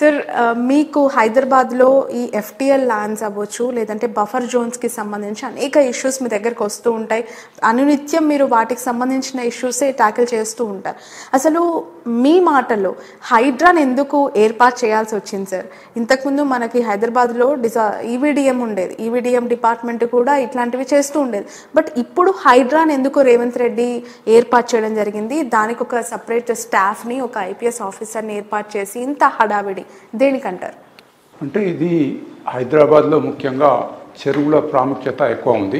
Sir ఆ, మీకు హైదరాబాద్లో ఈ ఎఫ్టిఎల్ ల్యాండ్స్ అవ్వచ్చు లేదంటే బఫర్ జోన్స్కి సంబంధించి అనేక ఇష్యూస్ మీ దగ్గరకు వస్తూ ఉంటాయి అనునిత్యం మీరు వాటికి సంబంధించిన ఇష్యూసే ట్యాకిల్ చేస్తూ ఉంటారు అసలు మీ మాటల్లో హైడ్రాన్ ఎందుకు ఏర్పాటు చేయాల్సి వచ్చింది సార్ ఇంతకుముందు మనకి హైదరాబాద్లో డిజా ఈవీడిఎం ఉండేది ఈవీడిఎం డిపార్ట్మెంట్ కూడా ఇట్లాంటివి చేస్తూ ఉండేది బట్ ఇప్పుడు హైడ్రాన్ ఎందుకు రేవంత్ రెడ్డి ఏర్పాటు చేయడం జరిగింది దానికి ఒక సపరేట్ స్టాఫ్ని ఒక ఐపీఎస్ ఆఫీసర్ని ఏర్పాటు చేసి ఇంత హడావిడి దేనికంటారు అంటే ఇది హైదరాబాద్లో ముఖ్యంగా చెరువుల ప్రాముఖ్యత ఎక్కువ ఉంది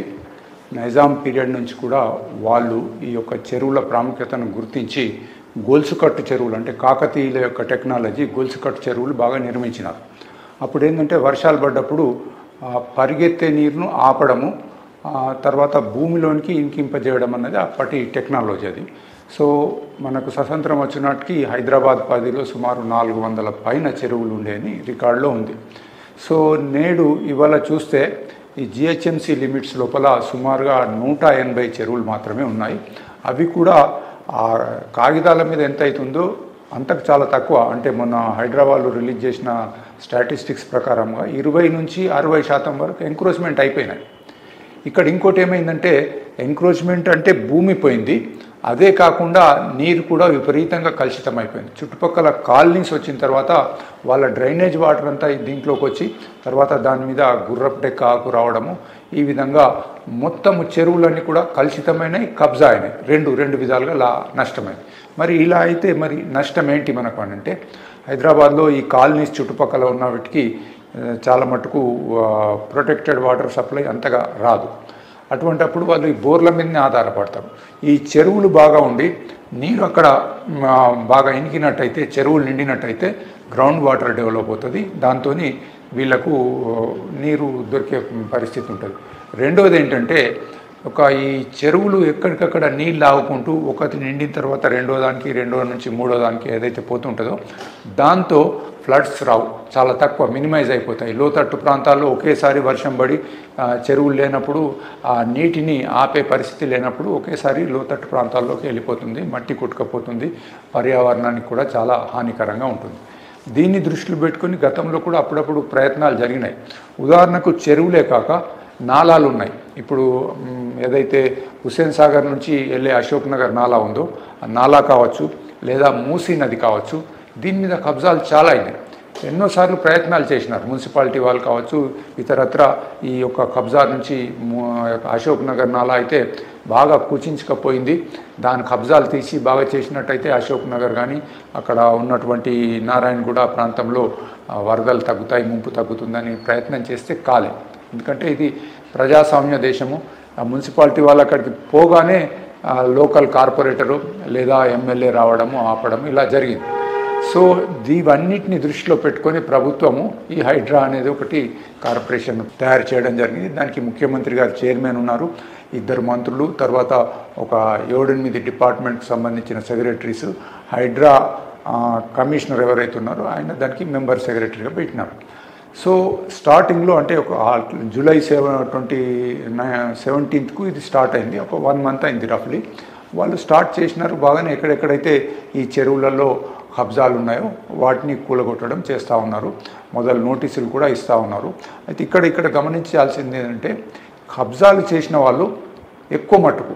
నైజాం పీరియడ్ నుంచి కూడా వాళ్ళు ఈ యొక్క చెరువుల ప్రాముఖ్యతను గుర్తించి గొలుసుకట్టు చెరువులు అంటే కాకతీయుల యొక్క టెక్నాలజీ గొలుసుకట్టు చెరువులు బాగా నిర్మించినారు అప్పుడు ఏంటంటే వర్షాలు పడ్డప్పుడు ఆ, పరిగెత్తే నీరును ఆపడము ఆ, తర్వాత భూమిలోనికి ఇంకింపజేయడం అన్నది అప్పటి టెక్నాలజీ అది సో మనకు స్వతంత్రం వచ్చినట్టుకి హైదరాబాద్ పరిధిలో సుమారు నాలుగు వందల పైన చెరువులు ఉండేని రికార్డులో ఉంది సో నేడు ఇవాళ చూస్తే ఈ జిహెచ్ఎంసి లిమిట్స్ లోపల సుమారుగా నూట ఎనభై చెరువులు మాత్రమే ఉన్నాయి అవి కూడా ఆ కాగితాల మీద ఎంత అవుతుందో అంతకు చాలా తక్కువ అంటే మొన్న హైదరాబాద్లో రిలీజ్ చేసిన స్టాటిస్టిక్స్ ప్రకారంగా ఇరవై నుంచి అరవై శాతం వరకు ఎంక్రోచ్మెంట్ అయిపోయినాయి ఇక్కడ ఇంకోటి ఏమైందంటే ఎంక్రోచ్మెంట్ అంటే భూమి పోయింది అదే కాకుండా నీరు కూడా విపరీతంగా కలుషితం అయిపోయింది చుట్టుపక్కల కాలనీస్ వచ్చిన తర్వాత వాళ్ళ డ్రైనేజ్ వాటర్ అంతా దీంట్లోకి వచ్చి తర్వాత దాని మీద గుర్రపు డెక్క ఆకు రావడము ఈ విధంగా మొత్తం చెరువులన్నీ కూడా కలుషితమైనవి కబ్జా అయినాయి రెండు రెండు విధాలుగా లా నష్టమైంది మరి ఇలా అయితే మరి నష్టం ఏంటి మనకు అని అంటే హైదరాబాద్లో ఈ కాలనీస్ చుట్టుపక్కల ఉన్న వాటికి ఆ, చాలా మటుకు ప్రొటెక్టెడ్ వాటర్ సప్లై అంతగా రాదు అటువంటప్పుడు వాళ్ళు ఈ బోర్ల మీదనే ఆధారపడతారు ఈ చెరువులు బాగా ఉండి నీరు అక్కడ ఆ, బాగా ఇనికినట్టయితే చెరువులు నిండినట్టయితే గ్రౌండ్ వాటర్ డెవలప్ అవుతుంది దాంతో వీళ్ళకు నీరు దొరికే పరిస్థితి ఉంటుంది రెండోది ఏంటంటే ఒక ఈ చెరువులు ఎక్కడికక్కడ నీళ్ళు ఆగుకుంటూ ఒకటి నిండిన తర్వాత రెండో దానికి రెండో నుంచి మూడో దానికి ఏదైతే పోతుంటుందో దాంతో ఫ్లడ్స్ రావు చాలా తక్కువ మినిమైజ్ అయిపోతాయి లోతట్టు ప్రాంతాల్లో ఒకేసారి వర్షం పడి ఆ, చెరువులు లేనప్పుడు ఆ నీటిని ఆపే పరిస్థితి లేనప్పుడు ఒకేసారి లోతట్టు ప్రాంతాల్లోకి వెళ్ళిపోతుంది మట్టి కొట్టుకపోతుంది పర్యావరణానికి కూడా చాలా హానికరంగా ఉంటుంది దీన్ని దృష్టిలో పెట్టుకొని గతంలో కూడా అప్పుడప్పుడు ప్రయత్నాలు జరిగినాయి ఉదాహరణకు చెరువులే కాక నాలాలు ఉన్నాయి ఇప్పుడు మ్, ఏదైతే హుస్సేన్ సాగర్ నుంచి వెళ్ళే అశోక్ నగర్ నాలా ఉందో ఆ నాలా కావచ్చు లేదా మూసీ నది కావచ్చు దీని మీద కబ్జాలు చాలా అయినాయి ఎన్నోసార్లు ప్రయత్నాలు చేసినారు మున్సిపాలిటీ వాళ్ళు కావచ్చు ఇతరత్ర ఈ యొక్క కబ్జా నుంచి ము- అశోక్ నగర్ నాలా అయితే బాగా కుచించకపోయింది దాని కబ్జాలు తీసి బాగా చేసినట్టయితే అశోక్ నగర్ కానీ అక్కడ ఉన్నటువంటి నారాయణగూడ ప్రాంతంలో ఆ, వరదలు తగ్గుతాయి ముంపు తగ్గుతుందని ప్రయత్నం చేస్తే కాలే ఎందుకంటే ఇది ప్రజాస్వామ్య దేశము ఆ మున్సిపాలిటీ వాళ్ళు అక్కడికి పోగానే ఆ, లోకల్ కార్పొరేటరు లేదా ఎమ్మెల్యే రావడము ఆపడము ఇలా జరిగింది సో దీవన్నిటిని దృష్టిలో పెట్టుకొని ప్రభుత్వము ఈ హైడ్రా అనేది ఒకటి కార్పొరేషన్ తయారు చేయడం జరిగింది దానికి ముఖ్యమంత్రి గారు చైర్మన్ ఉన్నారు ఇద్దరు మంత్రులు తర్వాత ఒక ఏడెనిమిది డిపార్ట్మెంట్కి సంబంధించిన సెక్రటరీస్ హైడ్రా ఆ, కమిషనర్ ఎవరైతే ఉన్నారో ఆయన దానికి మెంబర్ సెక్రటరీగా పెట్టినారు సో స్టార్టింగ్లో అంటే ఒక ఆ- జూలై సెవెన్ ట్వంటీ సెవెంటీన్త్కు ఇది స్టార్ట్ అయింది ఒక వన్ మంత్ అయింది రఫ్లీ వాళ్ళు స్టార్ట్ చేసినారు బాగానే ఎక్కడెక్కడైతే ఈ చెరువులలో కబ్జాలు ఉన్నాయో వాటిని కూలగొట్టడం చేస్తూ ఉన్నారు మొదలు నోటీసులు కూడా ఇస్తూ ఉన్నారు అయితే ఇక్కడ ఇక్కడ గమనించాల్సింది ఏంటంటే కబ్జాలు చేసిన వాళ్ళు ఎక్కువ మట్టుకు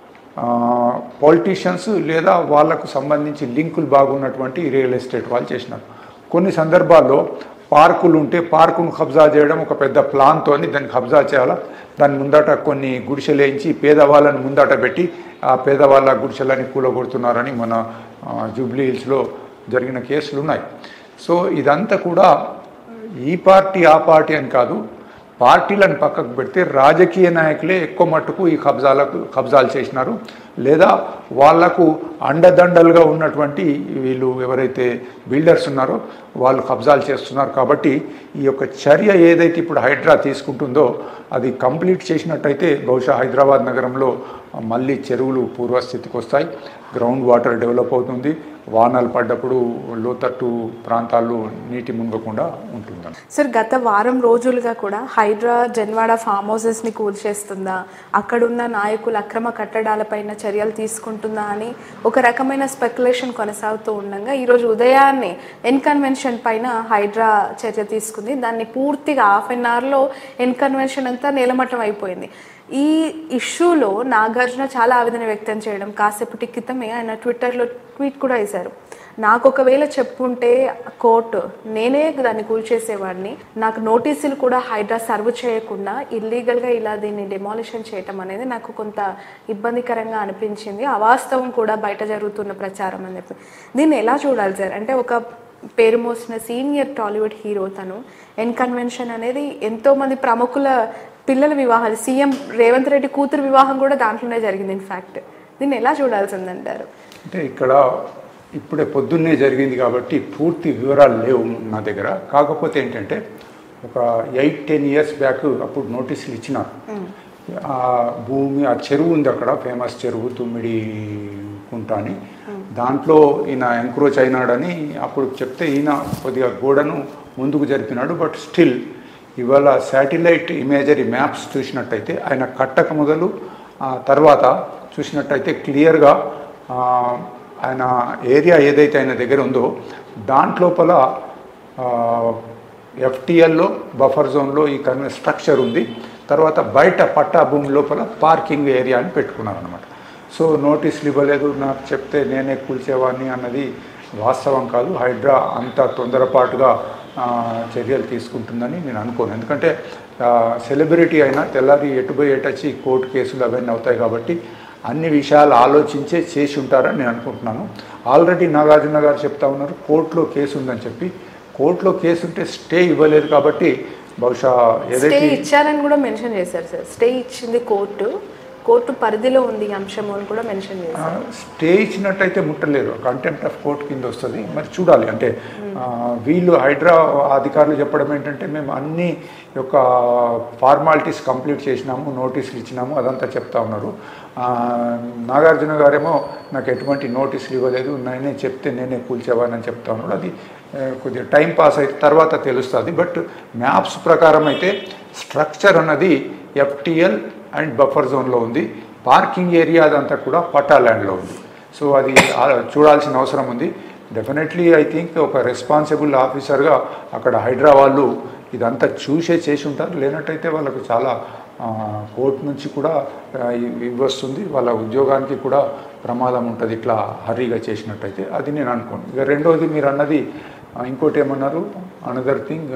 పాలిటీషియన్స్ లేదా వాళ్లకు సంబంధించి లింకులు బాగున్నటువంటి రియల్ ఎస్టేట్ వాళ్ళు చేసినారు కొన్ని సందర్భాల్లో పార్కులు ఉంటే పార్కును కబ్జా చేయడం ఒక పెద్ద ప్లాన్తో దాన్ని కబ్జా చేయాలా దాని ముందట కొన్ని గుడిసెలు వేయించి పేదవాళ్ళని ముందట పెట్టి ఆ పేదవాళ్ళ గుడిసెలని కూలగొడుతున్నారని మన ఆ, జూబ్లీ హిల్స్లో జరిగిన కేసులు ఉన్నాయి సో ఇదంతా కూడా ఈ పార్టీ ఆ పార్టీ అని కాదు పార్టీలను పక్కకు పెడితే రాజకీయ నాయకులే ఎక్కువ మట్టుకు ఈ కబ్జాలకు కబ్జాలు చేసినారు లేదా వాళ్లకు అండదండలుగా ఉన్నటువంటి వీళ్ళు ఎవరైతే బిల్డర్స్ ఉన్నారో వాళ్ళు కబ్జాలు చేస్తున్నారు కాబట్టి ఈ యొక్క చర్య ఏదైతే ఇప్పుడు హైడ్రా తీసుకుంటుందో అది కంప్లీట్ చేసినట్టయితే బహుశా హైదరాబాద్ నగరంలో మళ్ళీ చెరువులు పూర్వస్థితికి వస్తాయి గ్రౌండ్ వాటర్ డెవలప్ అవుతుంది వానలు పడ్డప్పుడు లోతట్టు ప్రాంతాల్లో నీటి మునగకుండా ఉంటుందని సార్ గత వారం రోజులుగా కూడా హైడ్రా జన్వాడ ఫామ్ హౌసెస్ని కూల్చేస్తుందా అక్కడున్న నాయకులు అక్రమ కట్టడాలపైన చర్యలు తీసుకుంటుందా అని ఒక రకమైన స్పెక్యులేషన్ కొనసాగుతూ ఉండగా ఈరోజు ఉదయాన్నే ఎన్కన్వెన్షన్ పైన హైడ్రా చర్య తీసుకుంది దాన్ని పూర్తిగా హాఫ్ అన్ అవర్లో ఎన్కన్వెన్షన్ అంతా నేలమట్టం అయిపోయింది ఈ ఇష్యూలో నాగార్జున చాలా ఆవేదన వ్యక్తం చేయడం కాసేపటి క్రితమే ఆయన ట్విట్టర్లో ట్వీట్ కూడా వేశారు నాకు ఒకవేళ చెప్పుంటే కోర్టు నేనే దాన్ని కూల్చేసేవాడిని నాకు నోటీసులు కూడా హైడ్రా సర్వ్ చేయకుండా ఇల్లీగల్గా ఇలా దీన్ని డెమాలిషన్ చేయటం అనేది నాకు కొంత ఇబ్బందికరంగా అనిపించింది అవాస్తవం కూడా బయట జరుగుతున్న ప్రచారం అని చెప్పి దీన్ని ఎలా చూడాలి సార్ అంటే ఒక పేరు మోసిన సీనియర్ టాలీవుడ్ హీరో తను ఎన్ కన్వెన్షన్ అనేది ఎంతోమంది ప్రముఖుల పిల్లల వివాహాలు సీఎం రేవంత్ రెడ్డి కూతురు వివాహం కూడా దాంట్లోనే జరిగింది ఇన్ఫ్యాక్ట్ దీన్ని ఎలా చూడాల్సిందంటారు అంటే ఇక్కడ ఇప్పుడే పొద్దున్నే జరిగింది కాబట్టి పూర్తి వివరాలు లేవు నా దగ్గర కాకపోతే ఏంటంటే ఒక ఎయిట్ టెన్ ఇయర్స్ బ్యాక్ అప్పుడు నోటీసులు ఇచ్చినారు ఆ భూమి ఆ చెరువు ఉంది అక్కడ ఫేమస్ చెరువు తుమ్మిడి కుంట అని దాంట్లో ఈయన ఎంక్రోచ్ అయినాడని అప్పుడు చెప్తే ఈయన కొద్దిగా గోడను ముందుకు జరిపినాడు బట్ స్టిల్ ఇవాళ శాటిలైట్ ఇమేజరీ మ్యాప్స్ చూసినట్టయితే ఆయన కట్టక మొదలు ఆ తర్వాత చూసినట్టయితే క్లియర్గా ఆయన ఏరియా ఏదైతే ఆయన దగ్గర ఉందో దాంట్లోపల ఎఫ్టిఎల్లో బఫర్ జోన్లో ఈ కన్వె స్ట్రక్చర్ ఉంది తర్వాత బయట పట్టా భూమి లోపల పార్కింగ్ ఏరియా అని పెట్టుకున్నారు అనమాట సో నోటీసులు ఇవ్వలేదు నాకు చెప్తే నేనే కూల్చేవాడిని అన్నది వాస్తవం కాదు హైడ్రా అంత తొందరపాటుగా ఆ, చర్యలు తీసుకుంటుందని నేను అనుకోను ఎందుకంటే సెలబ్రిటీ అయినా తెల్లారి ఎటు పోయి ఎటు వచ్చి కోర్టు కేసులు అవన్నీ అవుతాయి కాబట్టి అన్ని విషయాలు ఆలోచించే చేసి ఉంటారని నేను అనుకుంటున్నాను ఆల్రెడీ నాగార్జున గారు చెప్తా ఉన్నారు కోర్టులో కేసు ఉందని చెప్పి కోర్టులో కేసు ఉంటే స్టే ఇవ్వలేదు కాబట్టి బహుశా స్టే ఏదైతే ఇచ్చారని కూడా మెన్షన్ చేశారు సార్ స్టే ఇచ్చింది కోర్టు కోర్టు పరిధిలో ఉంది ఈ అంశము అని కూడా మెన్షన్ చేశారు స్టే ఇచ్చినట్టయితే ముట్టలేరు కంటెంప్ట్ ఆఫ్ కోర్ట్ కింద వస్తుంది మరి చూడాలి అంటే ఆ, వీళ్ళు హైడ్రా అధికారులు చెప్పడం ఏంటంటే మేము అన్ని యొక్క ఫార్మాలిటీస్ కంప్లీట్ చేసినాము నోటీసులు ఇచ్చినాము అదంతా చెప్తా ఉన్నారు ఆ, నాగార్జున గారేమో నాకు ఎటువంటి నోటీసులు ఇవ్వలేదు నేనే చెప్తే నేనే కూల్చేవానని చెప్తా ఉన్నాడు అది ఆ, కొద్దిగా టైం పాస్ అయితే తర్వాత తెలుస్తుంది బట్ మ్యాప్స్ ప్రకారం అయితే స్ట్రక్చర్ అన్నది ఎఫ్టిఎల్ అండ్ బఫర్ జోన్లో ఉంది పార్కింగ్ ఏరియా అదంతా కూడా పట్టా ల్యాండ్లో ఉంది సో అది ఆ, చూడాల్సిన అవసరం ఉంది డెఫినెట్లీ ఐ థింక్ ఒక రెస్పాన్సిబుల్ ఆఫీసర్గా అక్కడ హైడ్రా వాళ్ళు ఇదంతా చూసే చేసి ఉంటారు లేనట్టయితే వాళ్ళకు చాలా కోర్టు నుంచి కూడా ఆ, ఇ- ఇవి వస్తుంది వాళ్ళ ఉద్యోగానికి కూడా ప్రమాదం ఉంటుంది ఇట్లా హర్రీగా చేసినట్టయితే అది నేను అనుకోను ఇక రెండోది మీరు అన్నది ఆ, ఇంకోటి ఏమన్నారు అనదర్ థింగ్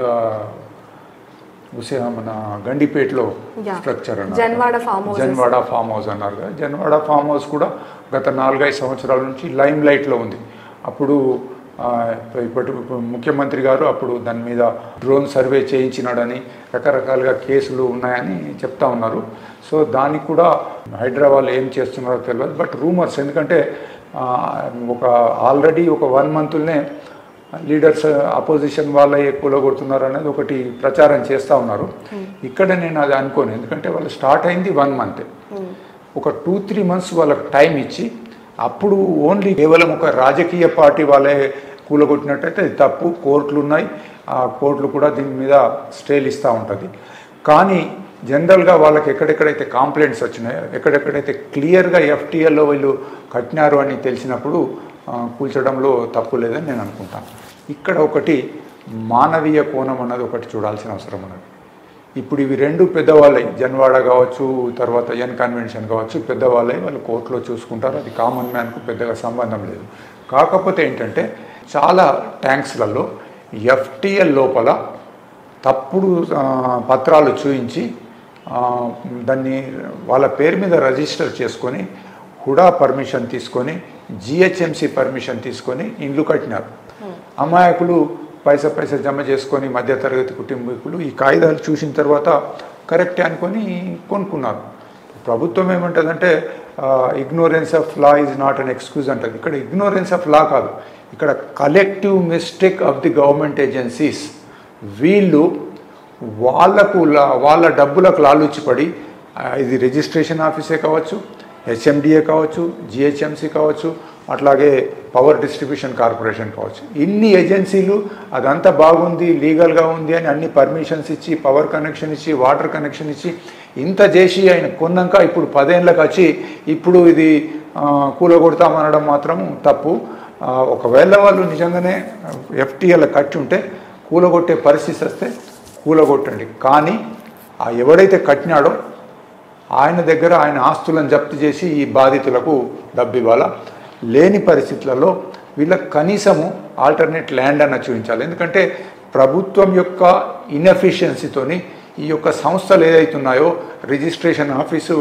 మన గండిపేటలో Yeah. స్ట్రక్చర్ అన్నారు Janwada farm house Janwada farm house అన్నారు కదా జన్వాడ ఫామ్ హౌస్ కూడా గత నాలుగైదు సంవత్సరాల నుంచి లైమ్ లైట్లో ఉంది అప్పుడు ఆ, ఇప్పటి ఇప్పుడు ముఖ్యమంత్రి గారు అప్పుడు దాని మీద డ్రోన్ సర్వే చేయించినాడని రకరకాలుగా కేసులు ఉన్నాయని చెప్తా ఉన్నారు సో దానికి కూడా హైదరాబాద్ ఏం చేస్తున్నారో తెలియదు బట్ రూమర్స్ ఎందుకంటే ఆ, ఒక ఆల్రెడీ ఒక వన్ మంత్లోనే లీడర్స్ అపోజిషన్ వాళ్ళే కూలగొడుతున్నారు అనేది ఒకటి ప్రచారం చేస్తూ ఉన్నారు ఇక్కడ నేను అది అనుకోను ఎందుకంటే వాళ్ళు స్టార్ట్ అయింది వన్ మంత్ ఒక టూ త్రీ మంత్స్ వాళ్ళకి టైం ఇచ్చి అప్పుడు ఓన్లీ కేవలం ఒక రాజకీయ పార్టీ వాళ్ళే కూలగొట్టినట్టయితే అది తప్పు కోర్టులు ఉన్నాయి ఆ కోర్టులు కూడా దీని మీద స్టేలు ఇస్తూ ఉంటుంది కానీ జనరల్గా వాళ్ళకి ఎక్కడెక్కడైతే కాంప్లైంట్స్ వచ్చినాయో ఎక్కడెక్కడైతే క్లియర్గా ఎఫ్టీఎల్లో వీళ్ళు కట్టినారు అని తెలిసినప్పుడు ఆ, కూల్చడంలో తప్పు లేదని నేను అనుకుంటాను ఇక్కడ ఒకటి మానవీయ కోణం అన్నది ఒకటి చూడాల్సిన అవసరం ఉన్నది ఇప్పుడు ఇవి రెండు పెద్దవాళ్ళై జన్వాడ కావచ్చు తర్వాత ఎన్ కన్వెన్షన్ కావచ్చు పెద్దవాళ్ళై వాళ్ళు కోర్టులో చూసుకుంటారు అది కామన్ మ్యాన్కు పెద్దగా సంబంధం లేదు కాకపోతే ఏంటంటే చాలా ట్యాంక్స్లలో ఎఫ్టిఎల్ లోపల తప్పుడు ఆ, పత్రాలు చూయించి ఆ, దాన్ని వాళ్ళ పేరు మీద రిజిస్టర్ చేసుకొని హుడా పర్మిషన్ తీసుకొని జిహెచ్ఎంసి పర్మిషన్ తీసుకొని ఇండ్లు కట్టినారు అమాయకులు పైసా పైసా జమ చేసుకొని మధ్యతరగతి కుటుంబీకులు ఈ కాగితాలు చూసిన తర్వాత కరెక్టే అనుకొని కొనుక్కున్నారు ప్రభుత్వం ఏమంటుందంటే ignorance of law is not an excuse అంటుంది ఇక్కడ ఇగ్నోరెన్స్ ఆఫ్ లా కాదు ఇక్కడ collective mistake of the government agencies వీళ్ళు వాళ్ళకు లా- వాళ్ళ డబ్బులకు లాలుచిపడి ఆ, ఇది రిజిస్ట్రేషన్ ఆఫీసే కావచ్చు హెచ్ఎండిఏ కావచ్చు జిహెచ్ఎంసి కావచ్చు అట్లాగే పవర్ డిస్ట్రిబ్యూషన్ కార్పొరేషన్ కావచ్చు ఇన్ని ఏజెన్సీలు అదంతా బాగుంది లీగల్గా ఉంది అని అన్ని పర్మిషన్స్ ఇచ్చి పవర్ కనెక్షన్ ఇచ్చి వాటర్ కనెక్షన్ ఇచ్చి ఇంత చేసి ఆయన కొన్నాక ఇప్పుడు పదేళ్ళకి వచ్చి ఇప్పుడు ఇది ఆ, కూలగొడతామనడం మాత్రం తప్పు ఆ, ఒకవేళ వాళ్ళు నిజంగానే ఎఫ్టీఎల్ కట్టి ఉంటే కూలగొట్టే పరిస్థితి వస్తే కూలగొట్టండి కానీ ఆ ఎవడైతే కట్టినాడో ఆయన దగ్గర ఆయన ఆస్తులను జప్తు చేసి ఈ బాధితులకు డబ్బు ఇవ్వాలా లేని పరిస్థితులలో వీళ్ళకి కనీసము ఆల్టర్నేట్ ల్యాండ్ అన్న చూపించాలి ఎందుకంటే ప్రభుత్వం యొక్క ఇన్ఎఫిషియన్సీతోని ఈ యొక్క సంస్థలు ఏదైతున్నాయో registration office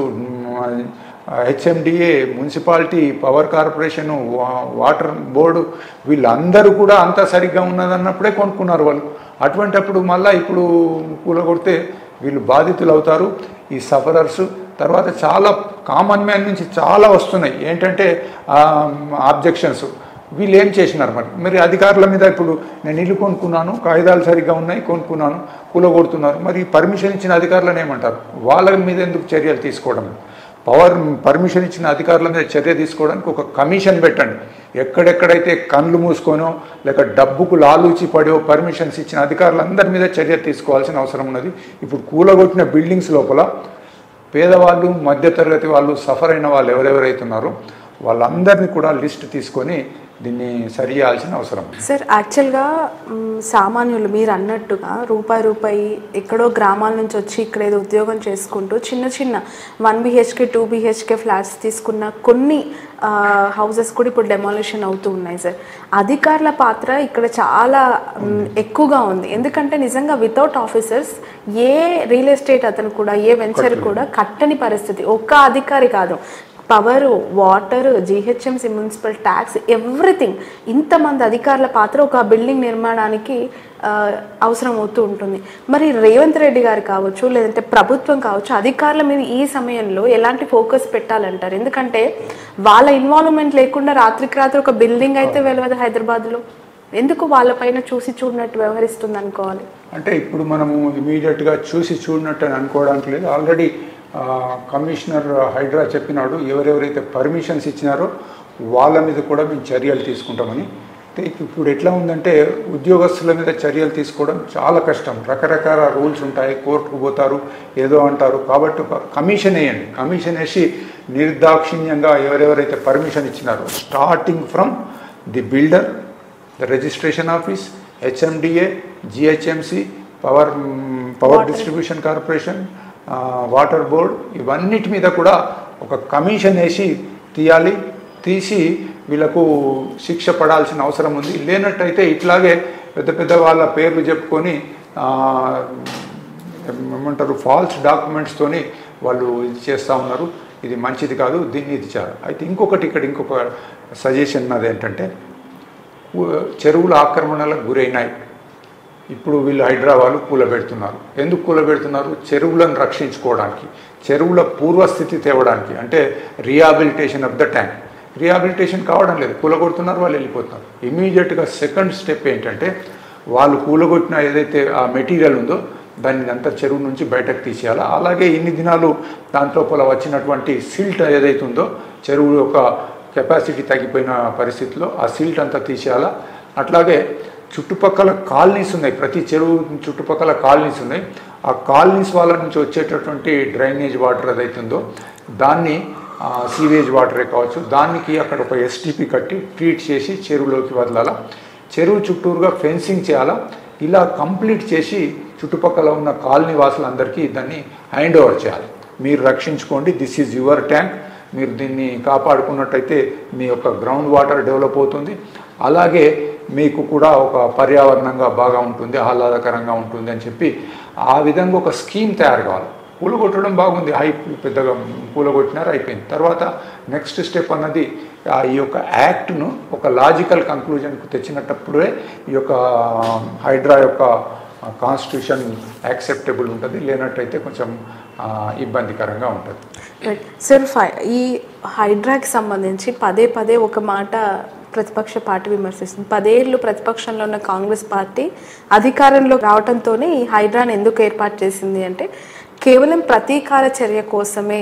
HMDA municipality power corporation వా- వాటర్ బోర్డు వీళ్ళందరూ కూడా అంతా సరిగ్గా ఉన్నదన్నప్పుడే కొనుక్కున్నారు వాళ్ళు అటువంటప్పుడు మళ్ళీ ఇప్పుడు కూలగొడితే వీళ్ళు బాధితులు అవుతారు ఈ సఫరర్స్ తర్వాత చాలా కామన్ మ్యాన్ నుంచి చాలా వస్తున్నాయి ఏంటంటే ఆబ్జెక్షన్స్ వీళ్ళు ఏం చేసినారు మరి మరి అధికారుల మీద ఇప్పుడు నేను ఇల్లు కొనుక్కున్నాను కాగితాలు సరిగ్గా ఉన్నాయి కొనుక్కున్నాను కూలగొడుతున్నారు మరి పర్మిషన్ ఇచ్చిన అధికారులను ఏమంటారు వాళ్ళ మీద ఎందుకు చర్యలు తీసుకోవడం పవర్ పర్మిషన్ ఇచ్చిన అధికారుల మీద చర్య తీసుకోవడానికి ఒక కమిషన్ పెట్టండి ఎక్కడెక్కడైతే కళ్ళు మూసుకోనో లేక డబ్బుకు లాలూచి పడో పర్మిషన్స్ ఇచ్చిన అధికారులందరి మీద చర్య తీసుకోవాల్సిన అవసరం ఉన్నది ఇప్పుడు కూలగొట్టిన బిల్డింగ్స్ లోపల పేదవాళ్ళు మధ్యతరగతి వాళ్ళు సఫర్ అయిన వాళ్ళు ఎవరెవరైతున్నారో వాళ్ళందరినీ కూడా లిస్ట్ తీసుకొని దీన్ని సరి చేయాల్సిన అవసరం సార్ యాక్చువల్గా మ్, సామాన్యులు మీరు అన్నట్టుగా రూపాయి రూపాయి ఎక్కడో గ్రామాల నుంచి వచ్చి ఇక్కడ ఏదో ఉద్యోగం చేసుకుంటూ చిన్న చిన్న one BHK two BHK flats తీసుకున్న కొన్ని హౌసెస్ కూడా ఇప్పుడు డెమాలిషన్ అవుతూ ఉన్నాయి సార్ అధికారుల పాత్ర ఇక్కడ చాలా మ్, ఎక్కువగా ఉంది ఎందుకంటే నిజంగా వితౌట్ ఆఫీసర్స్ ఏ రియల్ ఎస్టేట్ అతను కూడా ఏ వెంచర్ కూడా కట్టని పరిస్థితి ఒక్క అధికారి కాదు power water GHMC municipal tax everything ఇంతమంది అధికారుల పాత్ర ఒక బిల్డింగ్ నిర్మాణానికి ఆ, అవసరం అవుతూ ఉంటుంది మరి రేవంత్ రెడ్డి గారు కావచ్చు లేదంటే ప్రభుత్వం కావచ్చు అధికారుల మీద ఈ సమయంలో ఎలాంటి ఫోకస్ పెట్టాలంటారు ఎందుకంటే వాళ్ళ ఇన్వాల్వ్మెంట్ లేకుండా రాత్రికి రాత్రి ఒక బిల్డింగ్ అయితే వెళ్ళదు హైదరాబాద్లో ఎందుకు వాళ్ళపైన చూసి చూడనట్టు వ్యవహరిస్తుంది అనుకోవాలి అంటే ఇప్పుడు మనము ఇమీడియట్గా చూసి చూడనట్టు అని అనుకోవడానికి లేదు ఆల్రెడీ కమిషనర్ హైడ్రా చెప్పినాడు ఎవరెవరైతే పర్మిషన్స్ ఇచ్చినారో వాళ్ళ మీద కూడా మేము చర్యలు తీసుకుంటామని అయితే ఇప్పుడు ఎట్లా ఉందంటే ఉద్యోగస్తుల మీద చర్యలు తీసుకోవడం చాలా కష్టం రకరకాల రూల్స్ ఉంటాయి కోర్టుకు పోతారు ఏదో అంటారు కాబట్టి ఒక కమిషన్ వేయండి కమిషన్ వేసి నిర్దాక్షిణ్యంగా ఎవరెవరైతే పర్మిషన్ ఇచ్చినారో starting from the builder the registration office HMDA GHMC power power distribution corporation water board ఇవన్నిటి మీద కూడా ఒక కమిషన్ వేసి తీయాలి తీసి వీళ్ళకు శిక్ష పడాల్సిన అవసరం ఉంది లేనట్టయితే ఇట్లాగే పెద్ద పెద్ద వాళ్ళ పేర్లు చెప్పుకొని ఆ, ఏమంటారు ఫాల్స్ డాక్యుమెంట్స్తోని వాళ్ళు ఇది చేస్తూ ఉన్నారు ఇది మంచిది కాదు దీన్ని ఇది చేయాలి అయితే ఇంకొకటి ఇక్కడ ఇంకొక సజెషన్ నాది ఏంటంటే ఊ- చెరువుల ఆక్రమణలకు గురైనాయి ఇప్పుడు వీళ్ళు హైదరాబాద్ కూలబెడుతున్నారు ఎందుకు కూలబెడుతున్నారు చెరువులను రక్షించుకోవడానికి చెరువుల పూర్వస్థితి తేవడానికి అంటే rehabilitation of the tank rehabilitation కావడం లేదు కూలగొడుతున్నారు వాళ్ళు వెళ్ళిపోతున్నారు ఇమీడియట్గా సెకండ్ స్టెప్ ఏంటంటే వాళ్ళు కూలగొట్టిన ఏదైతే ఆ మెటీరియల్ ఉందో దాన్ని అంతా చెరువు నుంచి బయటకు తీసేయాలి అలాగే ఇన్ని దినాలు దాంట్లోపల వచ్చినటువంటి సిల్ట్ ఏదైతే ఉందో చెరువు యొక్క కెపాసిటీ తగ్గిపోయిన పరిస్థితిలో ఆ సిల్ట్ అంతా తీసేయాలా అట్లాగే చుట్టుపక్కల కాలనీస్ ఉన్నాయి ప్రతి చెరువు చుట్టుపక్కల కాలనీస్ ఉన్నాయి ఆ కాలనీస్ వాళ్ళ నుంచి వచ్చేటటువంటి డ్రైనేజ్ వాటర్ ఏదైతుందో దాన్ని సీవేజ్ వాటరే కావచ్చు దానికి అక్కడ ఒక ఎస్టీపీ కట్టి ట్రీట్ చేసి చెరువులోకి వదలాలా చెరువు చుట్టూరుగా ఫెన్సింగ్ చేయాలా ఇలా కంప్లీట్ చేసి చుట్టుపక్కల ఉన్న కాలనీ వాసులందరికీ దాన్ని హ్యాండ్ ఓవర్ చేయాలి మీరు రక్షించుకోండి దిస్ ఈజ్ యువర్ ట్యాంక్ మీరు దీన్ని కాపాడుకున్నట్టయితే మీ యొక్క గ్రౌండ్ వాటర్ డెవలప్ అవుతుంది అలాగే మీకు కూడా ఒక పర్యావరణంగా బాగా ఉంటుంది ఆహ్లాదకరంగా ఉంటుంది అని చెప్పి ఆ విధంగా ఒక స్కీమ్ తయారు కావాలి కూలగొట్టడం బాగుంది హై పెద్దగా కూలగొట్టినారు అయిపోయింది తర్వాత నెక్స్ట్ స్టెప్ అన్నది ఆ ఈ యొక్క యాక్ట్ను ఒక లాజికల్ కంక్లూజన్కు తెచ్చినప్పుడే ఈ యొక్క హైడ్రా యొక్క కాన్స్టిట్యూషన్ యాక్సెప్టబుల్ ఉంటుంది లేనట్టయితే కొంచెం ఆ, ఇబ్బందికరంగా ఉంటుంది రైట్ సార్ ఫై- ఈ హైడ్రాకి సంబంధించి పదే పదే ఒక మాట ప్రతిపక్ష పార్టీ విమర్శిస్తుంది పదేళ్ళు ప్రతిపక్షంలో ఉన్న కాంగ్రెస్ పార్టీ అధికారంలో రావడంతోనే ఈ హైడ్రాని ఎందుకు ఏర్పాటు చేసింది అంటే కేవలం ప్రతీకార చర్య కోసమే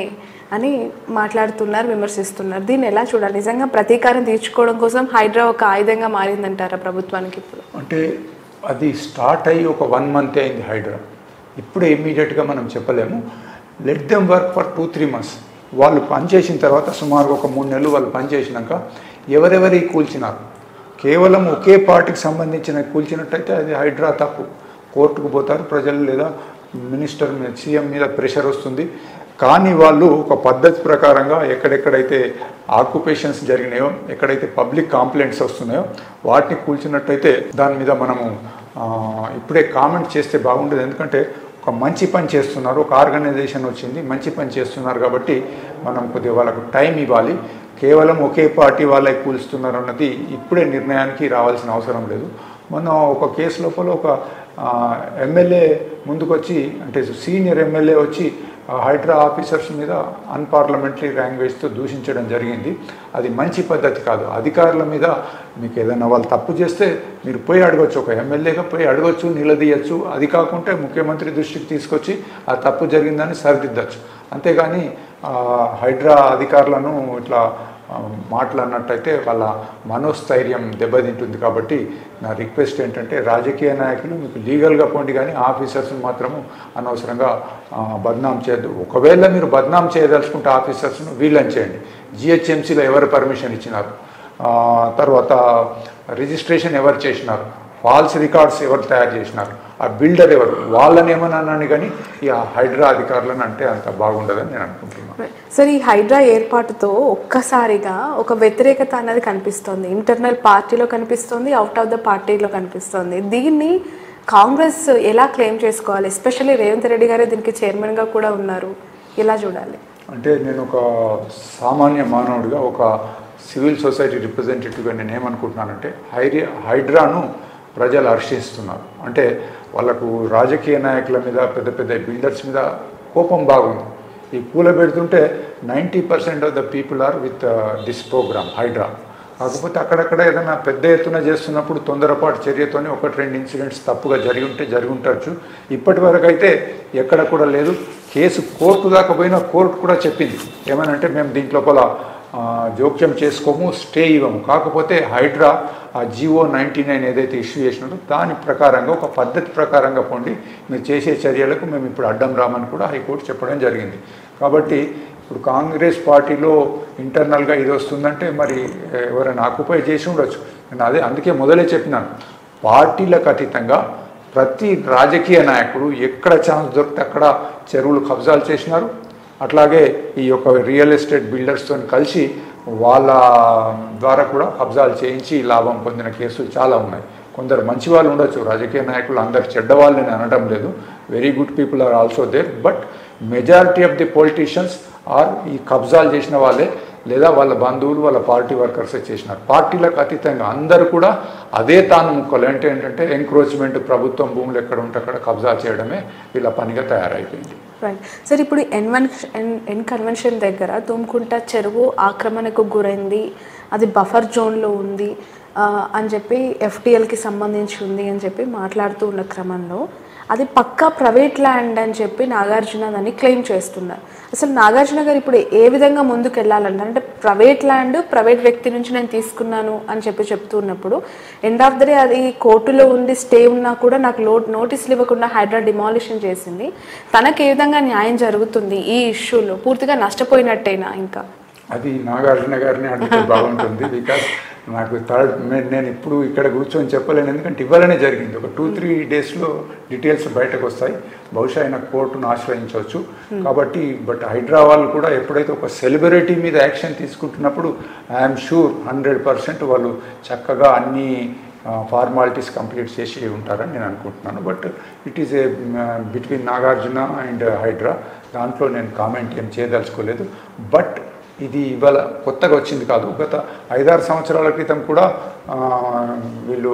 అని మాట్లాడుతున్నారు విమర్శిస్తున్నారు దీన్ని ఎలా చూడాలి నిజంగా ప్రతీకారం తీర్చుకోవడం కోసం హైడ్రా ఒక ఆయుధంగా మారిందంటారా ప్రభుత్వానికి ఇప్పుడు అంటే అది స్టార్ట్ అయ్యి ఒక వన్ మంత్ అయింది హైడ్రా ఇప్పుడే ఇమీడియట్గా మనం చెప్పలేము let them work for two three months వాళ్ళు పనిచేసిన తర్వాత సుమారు ఒక మూడు నెలలు వాళ్ళు పనిచేసినాక ఎవరెవరి కూల్చినారు కేవలం ఒకే పార్టీకి సంబంధించిన కూల్చినట్టయితే అది హైడ్రా తప్పు కోర్టుకు పోతారు ప్రజలు లేదా మినిస్టర్ మీద సీఎం మీద ప్రెషర్ వస్తుంది కానీ వాళ్ళు ఒక పద్ధతి ప్రకారంగా ఎక్కడెక్కడైతే ఆక్యుపేషన్స్ జరిగినాయో ఎక్కడైతే పబ్లిక్ కాంప్లైంట్స్ వస్తున్నాయో వాటిని కూల్చినట్టయితే దాని మీద మనము ఆ, ఇప్పుడే కామెంట్ చేస్తే బాగుండదు ఎందుకంటే ఒక మంచి పని చేస్తున్నారు ఒక ఆర్గనైజేషన్ వచ్చింది మంచి పని చేస్తున్నారు కాబట్టి మనం కొద్దిగా వాళ్ళకు టైం ఇవ్వాలి కేవలం ఒకే పార్టీ వాళ్ళే కూలుస్తున్నారు అన్నది ఇప్పుడే నిర్ణయానికి రావాల్సిన అవసరం లేదు మొన్న ఒక కేసు లోపల ఒక ఎమ్మెల్యే ముందుకొచ్చి అంటే సీనియర్ ఎమ్మెల్యే వచ్చి ఆ హైడ్రా ఆఫీసర్స్ మీద అన్పార్లమెంటరీ లాంగ్వేజ్తో దూషించడం జరిగింది అది మంచి పద్ధతి కాదు అధికారుల మీద మీకు ఏదైనా వాళ్ళు తప్పు చేస్తే మీరు పోయి అడగొచ్చు ఒక ఎమ్మెల్యేగా పోయి అడగొచ్చు నిలదీయచ్చు అది కాకుంటే ముఖ్యమంత్రి దృష్టికి తీసుకొచ్చి ఆ తప్పు జరిగిందని సరిదిద్దచ్చు అంతేగాని ఆ, హైడ్రా అధికారులను ఇట్లా ఆ, మాట్లాడినట్టయితే వాళ్ళ మనోస్థైర్యం దెబ్బతింటుంది కాబట్టి నా రిక్వెస్ట్ ఏంటంటే రాజకీయ నాయకులు మీకు లీగల్గా పోండి కానీ ఆఫీసర్స్ మాత్రము అనవసరంగా ఆ, బద్నాం చేయద్దు ఒకవేళ మీరు బద్నాం చేయదలుచుకుంటే ఆఫీసర్స్ను వీళ్ళని చేయండి జిహెచ్ఎంసీలో ఎవరు పర్మిషన్ ఇచ్చినారు ఆ, తర్వాత రిజిస్ట్రేషన్ ఎవరు చేసినారు ఫాల్స్ రికార్డ్స్ ఎవరు తయారు చేసినారు ఆ బిల్డర్ ఎవరు వాళ్ళని ఏమన్నా అన్నాను కానీ ఈ హైడ్రా అధికారులను అంటే అంత బాగుండదని నేను అనుకుంటున్నాను సార్ ఈ హైడ్రా ఏర్పాటుతో ఒక్కసారిగా ఒక వ్యతిరేకత అనేది కనిపిస్తోంది ఇంటర్నల్ పార్టీలో కనిపిస్తోంది అవుట్ ఆఫ్ ద పార్టీలో కనిపిస్తోంది దీన్ని కాంగ్రెస్ ఎలా క్లెయిమ్ చేసుకోవాలి ఎస్పెషల్లీ రేవంత్ రెడ్డి గారే దీనికి చైర్మన్గా కూడా ఉన్నారు ఎలా చూడాలి అంటే నేను ఒక సామాన్య మానవుడిగా ఒక సివిల్ సొసైటీ రిప్రజెంటేటివ్గా నేను ఏమనుకుంటున్నానంటే హైడ్రా హైడ్రాను ప్రజలు హర్షిస్తున్నారు అంటే వాళ్ళకు రాజకీయ నాయకుల మీద పెద్ద పెద్ద బిల్డర్స్ మీద కోపం బాగుంది ఈ కూలబెడుతుంటే ninety percent of the people are with this programme Hydraa కాకపోతే అక్కడక్కడ ఏదైనా పెద్ద ఎత్తున చేస్తున్నప్పుడు తొందరపాటు చర్యతోనే ఒకటి రెండు ఇన్సిడెంట్స్ తప్పుగా జరిగి ఉంటే జరిగి ఉండొచ్చు ఇప్పటి వరకు అయితే ఎక్కడ కూడా లేదు కేసు కోర్టు దాకా పోయినా కోర్టు కూడా చెప్పింది ఏమనంటే మేము దీంట్లోపల ఆ, జోక్యం చేసుకోము స్టే ఇవ్వము కాకపోతే హైడ్రా ఆ జివో నైంటీ నైన్ ఏదైతే ఇష్యూ చేసినారో దాని ప్రకారంగా ఒక పద్ధతి ప్రకారంగా పోండి మీరు చేసే చర్యలకు మేము ఇప్పుడు అడ్డం రామని కూడా హైకోర్టు చెప్పడం జరిగింది కాబట్టి ఇప్పుడు కాంగ్రెస్ పార్టీలో ఇంటర్నల్గా ఇది వస్తుందంటే మరి ఎవరైనా ఆక్యుపై చేసి ఉండొచ్చు నేను అదే అందుకే మొదలే చెప్పినాను పార్టీలకు అతీతంగా ప్రతి రాజకీయ నాయకుడు ఎక్కడ ఛాన్స్ దొరికితే అక్కడ చెరువులు కబ్జాలు చేసినారు అట్లాగే ఈ యొక్క రియల్ ఎస్టేట్ బిల్డర్స్తో కలిసి వాళ్ళ ద్వారా కూడా కబ్జాలు చేయించి లాభం పొందిన కేసులు చాలా ఉన్నాయి కొందరు మంచి వాళ్ళు ఉండొచ్చు రాజకీయ నాయకులు అందరు చెడ్డ వాళ్ళని అనడం లేదు very good people are also there but majority of the politicians are ఈ కబ్జాలు చేసిన వాళ్ళే లేదా వాళ్ళ బంధువులు వాళ్ళ పార్టీ వర్కర్సే చేసినారు పార్టీలకు అతీతంగా అందరూ కూడా అదే తాను ముక్కలు అంటే ఏంటంటే ఎంక్రోచ్మెంట్ ప్రభుత్వం భూములు ఎక్కడ ఉంటే అక్కడ కబ్జా చేయడమే వీళ్ళ పనిగా తయారైపోయింది రైట్ సార్ ఇప్పుడు ఎన్ వన్ ఎన్ ఎన్ కన్వెన్షన్ దగ్గర తుమ్కుంట చెరువు ఆక్రమణకు గురైంది అది బఫర్ జోన్లో ఉంది ఆ, అని చెప్పి ఎఫ్టీఎల్కి సంబంధించి ఉంది అని చెప్పి మాట్లాడుతూ ఉన్న క్రమంలో అది పక్కా ప్రైవేట్ ల్యాండ్ అని చెప్పి నాగార్జున దాన్ని క్లెయిమ్ చేస్తున్నారు అసలు నాగార్జున గారు ఇప్పుడు ఏ విధంగా ముందుకు వెళ్ళాలంటే అంటే ప్రైవేట్ ల్యాండ్ ప్రైవేట్ వ్యక్తి నుంచి నేను తీసుకున్నాను అని చెప్పి చెప్తున్నప్పుడు ఎండ్ ఆఫ్ ద డే అది కోర్టులో ఉండి స్టే ఉన్నా కూడా నాకు లో నోటీసులు ఇవ్వకుండా హైడ్రా డిమాలిషన్ చేసింది తనకు ఏ విధంగా న్యాయం జరుగుతుంది ఈ ఇష్యూలో పూర్తిగా నష్టపోయినట్టేనా ఇంకా అది నాగార్జున గారిని అడిగితే బాగుంటుంది బికాస్ నాకు థర్డ్ నేను ఇప్పుడు ఇక్కడ కూర్చొని చెప్పలేను ఎందుకంటే ఇవ్వాలనే జరిగింది ఒక టూ త్రీ డేస్లో డీటెయిల్స్ బయటకు వస్తాయి బహుశా ఆయన కోర్టును ఆశ్రయించవచ్చు కాబట్టి బట్ హైడ్రా వాళ్ళు కూడా ఎప్పుడైతే ఒక సెలబ్రిటీ మీద యాక్షన్ తీసుకుంటున్నప్పుడు ఐఎమ్ షూర్ హండ్రెడ్ పర్సెంట్ వాళ్ళు చక్కగా అన్ని ఫార్మాలిటీస్ కంప్లీట్ చేసి ఉంటారని నేను అనుకుంటున్నాను but it is a between Nagarjuna and Hydraa దాంట్లో నేను కామెంట్ ఏం చేయదలుచుకోలేదు బట్ ఇది ఇవాళ కొత్తగా వచ్చింది కాదు గత ఐదారు సంవత్సరాల క్రితం కూడా ఆ, వీళ్ళు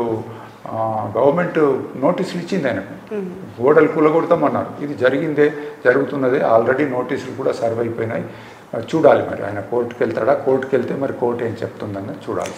గవర్నమెంట్ నోటీసులు ఇచ్చింది ఆయనకు గోడలు కూలగొడతామన్నారు ఇది జరిగిందే జరుగుతున్నదే ఆల్రెడీ నోటీసులు కూడా సర్వ్ అయిపోయినాయి ఆ, చూడాలి మరి ఆయన కోర్టుకు వెళ్తాడా కోర్టుకు వెళ్తే మరి కోర్టు ఏం చెప్తుందని చూడాలి